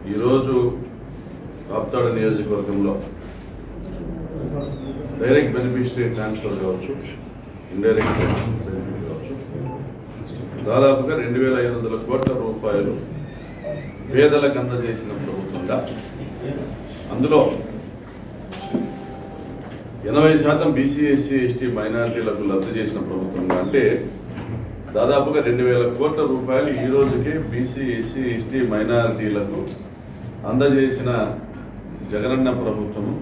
ఈరోజు కాప్తాడ నియోజకవర్గంలో డైరెక్ట్ బెనిఫిషరీ ట్రాన్స్ఫర్ కావచ్చు ఇండైరెక్ట్ బెనిఫిట్ కావచ్చు దాదాపుగా రెండు వేల ఐదు వందల కోట్ల రూపాయలు పేదలకు అందజేసిన ప్రభుత్వంగా అందులో ఎనభై శాతం బీసీ ఎస్సీ ఎస్టీ మైనారిటీలకు లబ్ధి చేసిన ప్రభుత్వంగా అంటే దాదాపుగా రెండు వేల కోట్ల రూపాయలు ఈ రోజుకే బీసీ ఎస్సీ ఎస్టీ మైనారిటీలకు అందజేసిన జగనన్న ప్రభుత్వము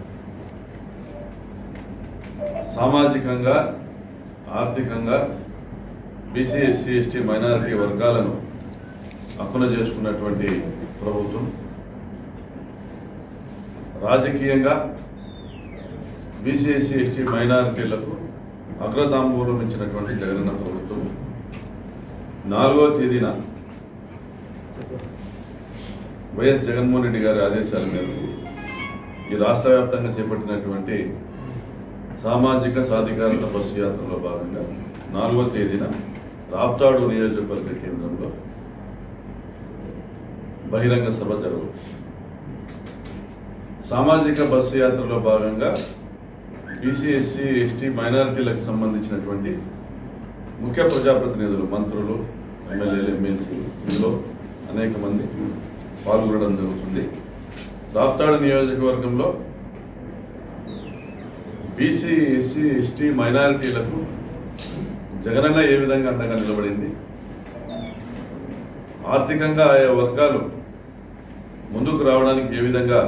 సామాజికంగా ఆర్థికంగా బీసీ ఎస్సీ ఎస్టీ మైనారిటీ వర్గాలను హక్కున చేసుకున్నటువంటి ప్రభుత్వం రాజకీయంగా బీసీ ఎస్సీ ఎస్టీ మైనారిటీలకు అగ్రతాంబూలం ఇచ్చినటువంటి జగనన్న ప్రభుత్వం నాలుగో తేదీన వైఎస్ జగన్మోహన్ రెడ్డి గారి ఆదేశాల మేరకు ఈ రాష్ట్ర వ్యాప్తంగా చేపట్టినటువంటి సామాజిక సాధికారత బస్సు యాత్రలో భాగంగా నాలుగో తేదీన రాప్తాడు నియోజకవర్గ కేంద్రంలో బహిరంగ సభ జరుగు సామాజిక బస్సు యాత్రలో భాగంగా బీసీ ఎస్సీ ఎస్టీ మైనారిటీలకు సంబంధించినటువంటి ముఖ్య ప్రజాప్రతినిధులు మంత్రులు ఎమ్మెల్యేలు ఎమ్మెల్సీలు ఇందులో అనేక మంది పాల్గొనడం జరుగుతుంది రాప్తాడు నియోజకవర్గంలో బీసీ ఎస్సీ ఎస్టీ మైనారిటీలకు జగనన్న ఏ విధంగా అండగా నిలబడింది ఆర్థికంగా ఆయా వర్గాలు ముందుకు రావడానికి ఏ విధంగా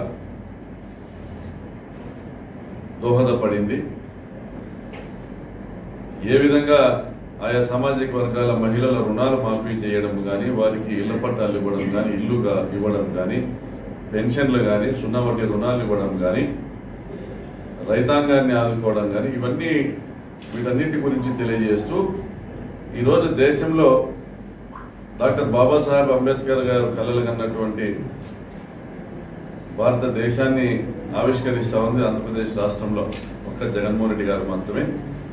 దోహదపడింది ఏ విధంగా ఆయా సామాజిక వర్గాల మహిళల రుణాలు మాఫీ చేయడం కానీ వారికి ఇళ్ల పట్టాలు ఇవ్వడం కానీ ఇల్లుగా ఇవ్వడం కానీ పెన్షన్లు కానీ సున్నా వడ్డీ రుణాలు ఇవ్వడం కానీ రైతాంగాన్ని ఆదుకోవడం కానీ ఇవన్నీ వీటన్నిటి గురించి తెలియజేస్తూ ఈరోజు దేశంలో డాక్టర్ బాబాసాహెబ్ అంబేద్కర్ గారు కలలు కన్నటువంటి భారతదేశాన్ని ఆవిష్కరిస్తూ ఉంది ఆంధ్రప్రదేశ్ రాష్ట్రంలో ఒక్క జగన్మోహన్ రెడ్డి గారు మాత్రమే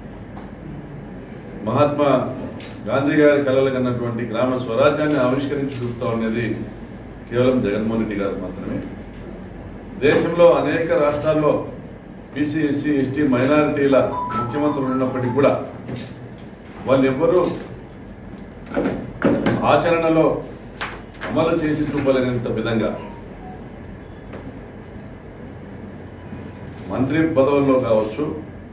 మహాత్మా గాంధీ గారి కలలు కన్నటువంటి గ్రామ స్వరాజ్యాన్ని ఆవిష్కరించి చూపుతా ఉండేది కేవలం జగన్మోహన్ రెడ్డి గారు మాత్రమే దేశంలో అనేక రాష్ట్రాల్లో బీసీ ఎస్సీ ఎస్టీ మైనారిటీల ముఖ్యమంత్రులు ఉన్నప్పటికీ కూడా వాళ్ళు ఎవ్వరూ ఆచరణలో అమలు చేసి చూపలేనంత విధంగా మంత్రి పదవుల్లో కావచ్చు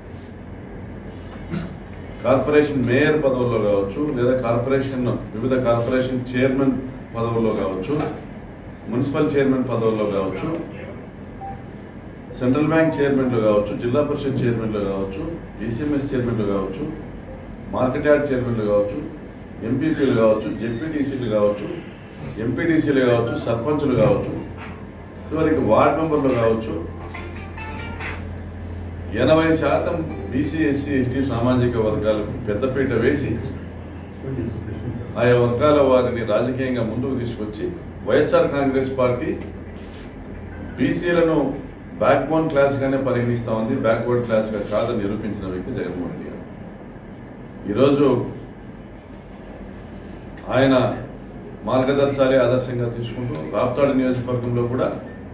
కార్పొరేషన్ మేయర్ పదవుల్లో కావచ్చు లేదా కార్పొరేషన్ వివిధ కార్పొరేషన్ చైర్మన్ పదవుల్లో కావచ్చు మున్సిపల్ చైర్మన్ పదవుల్లో కావచ్చు సెంట్రల్ బ్యాంక్ చైర్మన్లు కావచ్చు జిల్లా పరిషత్ చైర్మన్లు కావచ్చు ఈసీఎంఎస్ చైర్మన్లు కావచ్చు మార్కెట్ యార్డ్ చైర్మన్లు కావచ్చు ఎంపీపీలు కావచ్చు జెడ్పీటీసీలు కావచ్చు ఎంపీటీసీలు కావచ్చు సర్పంచులు కావచ్చు చివరికి వార్డ్ మెంబర్లు కావచ్చు ఎనభై శాతం బీసీ ఎస్సీ ఎస్టీ సామాజిక వర్గాలకు పెద్దపీట వేసి ఆయా వర్గాల వారిని రాజకీయంగా ముందుకు తీసుకొచ్చి వైఎస్ఆర్ కాంగ్రెస్ పార్టీ బీసీలను బ్యాక్ బోన్ క్లాస్గానే పరిగణిస్తూ ఉంది బ్యాక్వర్డ్ క్లాస్గా కాదని నిరూపించిన వ్యక్తి జగన్మోహన్ రెడ్డి గారు ఈరోజు ఆయన మార్గదర్శాలే ఆదర్శంగా తీసుకుంటూ రాప్తాడు నియోజకవర్గంలో కూడా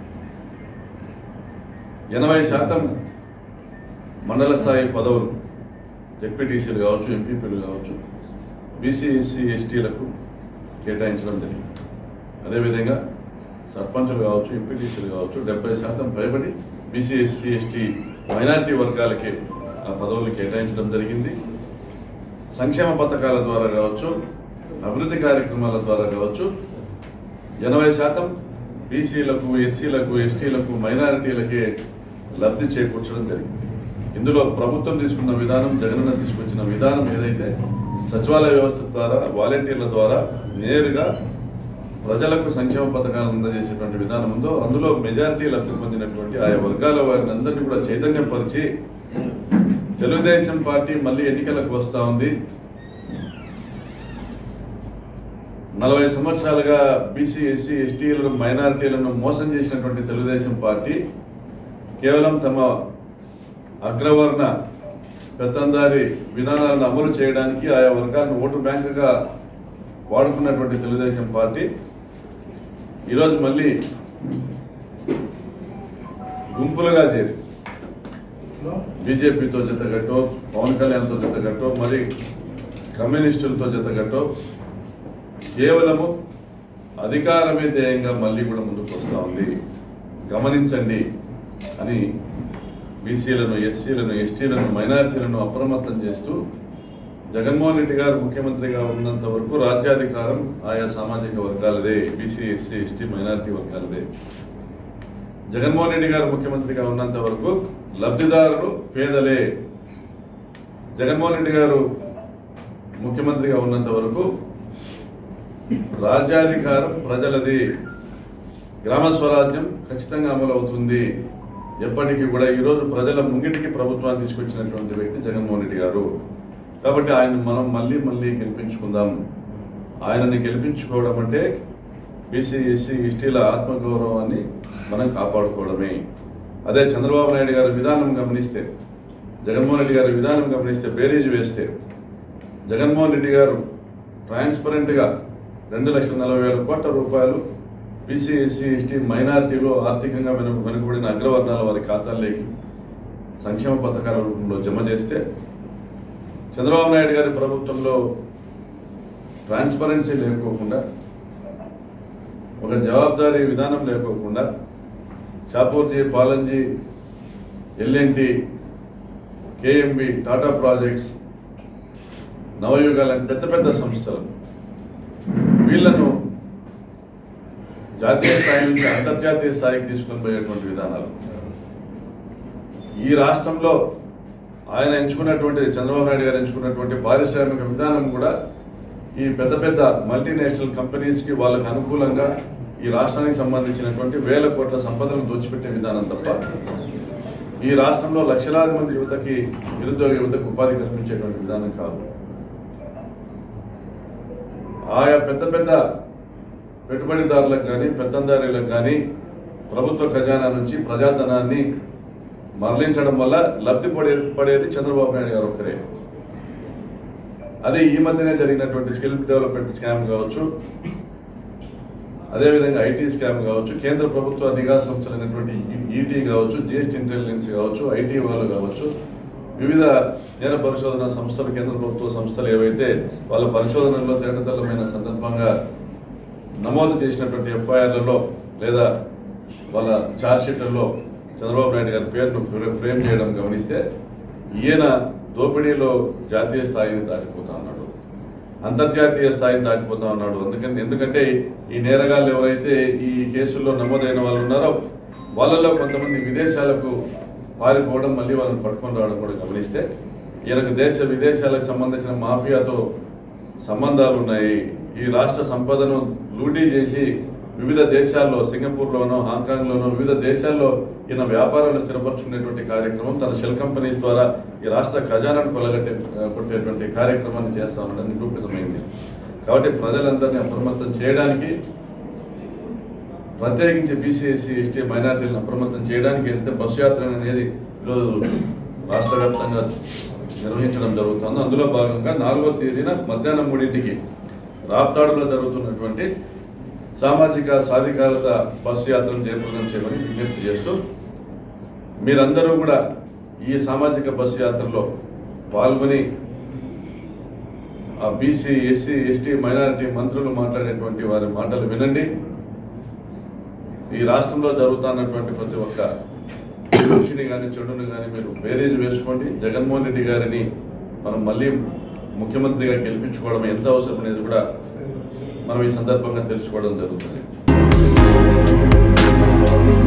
ఎనభై శాతం మండల స్థాయి పదవులు జెడ్పీటీసీలు కావచ్చు ఎంపీపీలు కావచ్చు బీసీ ఎస్సీ ఎస్టీలకు కేటాయించడం జరిగింది అదేవిధంగా సర్పంచులు కావచ్చు ఎంపీటీసీలు కావచ్చు డెబ్బై శాతం పైబడి బీసీ ఎస్సీ ఎస్టీ మైనారిటీ వర్గాలకి ఆ పదవులు కేటాయించడం జరిగింది సంక్షేమ పథకాల ద్వారా కావచ్చు అభివృద్ధి కార్యక్రమాల ద్వారా కావచ్చు ఎనభై శాతం బీసీలకు ఎస్సీలకు ఎస్టీలకు మైనారిటీలకే లబ్ధి చేకూర్చడం జరిగింది ఇందులో ప్రభుత్వం తీసుకున్న విధానం జగనన్న తీసుకొచ్చిన విధానం ఏదైతే సచివాలయ వ్యవస్థ ద్వారా వాలంటీర్ల ద్వారా నేరుగా ప్రజలకు సంక్షేమ పథకాలను అందజేసేటువంటి విధానం ఉందో అందులో మెజారిటీ లబ్ధి పొందినటువంటి ఆయా వర్గాల వారిని అందరినీ కూడా చైతన్యపరిచి తెలుగుదేశం పార్టీ మళ్ళీ ఎన్నికలకు వస్తూ ఉంది నలభై సంవత్సరాలుగా బీసీ ఎస్సీ ఎస్టీలను మైనారిటీలను మోసం చేసినటువంటి తెలుగుదేశం పార్టీ కేవలం తమ అగ్రవర్ణ పెత్తందారి విధానాలను అమలు చేయడానికి ఆయా వర్గాలను ఓటు బ్యాంకుగా వాడుకున్నటువంటి తెలుగుదేశం పార్టీ ఈరోజు మళ్ళీ గుంపులుగా చేరి బీజేపీతో జతగట్టో పవన్ కళ్యాణ్తో జతగట్టో మరి కమ్యూనిస్టులతో జతగట్టో కేవలము అధికారమే ధ్యేయంగా మళ్ళీ కూడా ముందుకు వస్తూ ఉంది గమనించండి అని బీసీలను ఎస్సీలను ఎస్టీలను మైనారిటీలను అప్రమత్తం చేస్తూ జగన్మోహన్ రెడ్డి గారు ముఖ్యమంత్రిగా ఉన్నంత వరకు రాజ్యాధికారం ఆయా సామాజిక వర్గాలదే బీసీ ఎస్సీ ఎస్టీ మైనారిటీ వర్గాలదే జగన్మోహన్ రెడ్డి గారు ముఖ్యమంత్రిగా ఉన్నంత వరకు లబ్ధిదారులు పేదలే జగన్మోహన్ రెడ్డి గారు ముఖ్యమంత్రిగా ఉన్నంత వరకు రాజ్యాధికారం ప్రజలది గ్రామ స్వరాజ్యం ఖచ్చితంగా అమలు అవుతుంది ఎప్పటికీ కూడా ఈరోజు ప్రజల ముంగిటికి ప్రభుత్వాన్ని తీసుకొచ్చినటువంటి వ్యక్తి జగన్మోహన్ రెడ్డి గారు కాబట్టి ఆయన మనం మళ్ళీ మళ్ళీ గెలిపించుకుందాం ఆయనని గెలిపించుకోవడం అంటే బీసీ ఎస్సీ ఎస్టీల ఆత్మగౌరవాన్ని మనం కాపాడుకోవడమే అదే చంద్రబాబు నాయుడు గారి విధానం గమనిస్తే జగన్మోహన్ రెడ్డి గారి విధానం గమనిస్తే బేరీజ్ వేస్తే జగన్మోహన్ రెడ్డి గారు ట్రాన్స్పరెంట్గా రెండు లక్షల నలభై వేల కోట్ల రూపాయలు బీసీ ఎస్సీ ఎస్టీ మైనారిటీలో ఆర్థికంగా వెనుక వెనుకబడిన అగ్రవర్ణాల వారి ఖాతాల్లోకి సంక్షేమ పథకాల రూపంలో జమ చేస్తే చంద్రబాబు నాయుడు గారి ప్రభుత్వంలో ట్రాన్స్పరెన్సీ లేకోకుండా ఒక జవాబారి విధానం లేకోకుండా Shapoorji Pallonji LNT KMB Tata projects నవయుగాల పెద్ద పెద్ద సంస్థలు వీళ్లను జాతీయ స్థాయి నుంచి అంతర్జాతీయ స్థాయికి తీసుకొని పోయేటువంటి విధానాలు ఈ రాష్ట్రంలో ఆయన ఎంచుకున్నటువంటి చంద్రబాబు నాయుడు గారు ఎంచుకున్నటువంటి పారిశ్రామిక విధానం కూడా ఈ పెద్ద పెద్ద మల్టీనేషనల్ కంపెనీస్కి వాళ్ళకి అనుకూలంగా ఈ రాష్ట్రానికి సంబంధించినటువంటి వేల కోట్ల సంపదను దోచిపెట్టే విధానం తప్ప ఈ రాష్ట్రంలో లక్షలాది మంది యువతకి నిరుద్యోగ యువతకు ఉపాధి కల్పించేటువంటి విధానం కాదు ఆయా పెద్ద పెద్ద పెట్టుబడిదారులకు కానీ పెత్తందారీలకు కానీ ప్రభుత్వ ఖజానా నుంచి ప్రజాధనాన్ని మరలించడం వల్ల లబ్ధి పడే పడేది చంద్రబాబు నాయుడు గారు ఒక్కరే అదే ఈ మధ్యనే జరిగినటువంటి స్కిల్ డెవలప్మెంట్ స్కామ్ కావచ్చు అదేవిధంగా ఐటీ స్కామ్ కావచ్చు కేంద్ర ప్రభుత్వ నిఘా సంస్థలైనటువంటి ఈటీ కావచ్చు జిఎస్టీ ఇంటెలిజెన్స్ కావచ్చు ఐటీ వాళ్ళు కావచ్చు వివిధ నేర పరిశోధన సంస్థలు కేంద్ర ప్రభుత్వ సంస్థలు ఏవైతే వాళ్ళ పరిశోధనలో తేటతెల్లమైన సందర్భంగా నమోదు చేసినటువంటి ఎఫ్ఐఆర్లలో లేదా వాళ్ళ ఛార్జ్షీట్లలో చంద్రబాబు నాయుడు గారి పేరును ఫ్రే- ఫ్రేమ్ చేయడం గమనిస్తే ఈయన దోపిడీలో జాతీయ స్థాయిని దాటిపోతా ఉన్నాడు అంతర్జాతీయ స్థాయిని దాటిపోతా ఉన్నాడు అందుకని ఎందుకంటే ఈ నేరగాళ్ళు ఎవరైతే ఈ కేసుల్లో నమోదైన వాళ్ళు ఉన్నారో వాళ్ళలో కొంతమంది విదేశాలకు పారిపోవడం మళ్ళీ వాళ్ళని పట్టుకొని రావడం కూడా గమనిస్తే ఈయనకు దేశ విదేశాలకు సంబంధించిన మాఫియాతో సంబంధాలు ఉన్నాయి ఈ రాష్ట్ర సంపదను లూటీ చేసి వివిధ దేశాల్లో సింగపూర్లోనో హాంకాంగ్లోనో వివిధ దేశాల్లో ఈయన వ్యాపారాలు స్థిరపరచుకునేటువంటి కార్యక్రమం తన షెల్ కంపెనీస్ ద్వారా ఈ రాష్ట్ర ఖజానాను కొలగట్టే కొట్టేటువంటి కార్యక్రమాన్ని చేస్తా ఉందని నిరూపితమైంది కాబట్టి ప్రజలందరినీ అప్రమత్తం చేయడానికి ప్రత్యేకించి బీసీ ఎస్సీ ఎస్టీ మైనార్టీలను అప్రమత్తం చేయడానికి ఎంత బస్సు యాత్ర అనేది ఈరోజు రాష్ట్ర వ్యాప్తంగా నిర్వహించడం జరుగుతుంది అందులో భాగంగా నాలుగో తేదీన మధ్యాహ్నం మూడింటికి రాప్తాడులో జరుగుతున్నటువంటి సామాజిక సాధికారత బస్సు యాత్రను జయప్రదం చేయమని విజ్ఞప్తి చేస్తూ మీరందరూ కూడా ఈ సామాజిక బస్సు యాత్రలో పాల్గొని ఆ బీసీ ఎస్సీ ఎస్టీ మైనారిటీ మంత్రులు మాట్లాడేటువంటి వారి మాటలు వినండి ఈ రాష్ట్రంలో జరుగుతున్నటువంటి ప్రతి ఒక్క మంచిని కానీ చెడుని కానీ మీరు బేరీజ్ వేసుకోండి జగన్మోహన్ రెడ్డి గారిని మనం మళ్ళీ ముఖ్యమంత్రిగా గెలిపించుకోవడం ఎంత అవసరం అనేది కూడా మనం ఈ సందర్భంగా తెలుసుకోవడం జరుగుతుంది